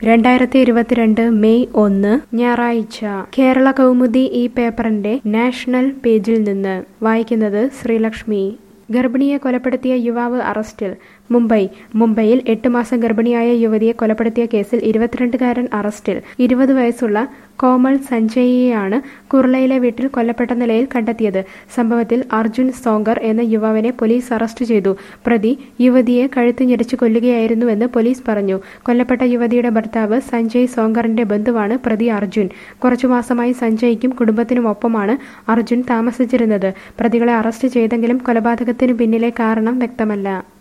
രണ്ടായിരത്തി ഇരുപത്തിരണ്ട് മെയ് ഒന്ന് ഞായറാഴ്ച കേരള കൗമുദി ഈ പേപ്പറിന്റെ നാഷണൽ പേജിൽ നിന്ന് വായിക്കുന്നത് ശ്രീലക്ഷ്മി ഗർഭിണിയെ കൊലപ്പെടുത്തിയ യുവാവ് അറസ്റ്റിൽ മുംബൈ മുംബൈയിൽ എട്ട് മാസം ഗർഭിണിയായ യുവതിയെ കൊലപ്പെടുത്തിയ കേസിൽ ഇരുപത്തിരണ്ടുകാരൻ അറസ്റ്റിൽ ഇരുപത് വയസ്സുള്ള കോമൾ സഞ്ജയിയെയാണ് കുർളയിലെ വീട്ടിൽ കൊല്ലപ്പെട്ട നിലയിൽ കണ്ടെത്തിയത് സംഭവത്തിൽ അർജുൻ സോങ്കർ എന്ന യുവാവിനെ പോലീസ് അറസ്റ്റ് ചെയ്തു പ്രതി യുവതിയെ കഴുത്ത് ഞെരിച്ചു കൊല്ലുകയായിരുന്നുവെന്ന് പോലീസ് പറഞ്ഞു കൊല്ലപ്പെട്ട യുവതിയുടെ ഭർത്താവ് സഞ്ജയ് സോങ്കറിന്റെ ബന്ധുവാണ് പ്രതി അർജുൻ കുറച്ചു മാസമായി സഞ്ജയ്ക്കും കുടുംബത്തിനുമൊപ്പമാണ് അർജുൻ താമസിച്ചിരുന്നത് പ്രതികളെ അറസ്റ്റ് ചെയ്തെങ്കിലും കൊലപാതകത്തിനു പിന്നിലെ കാരണം വ്യക്തമല്ല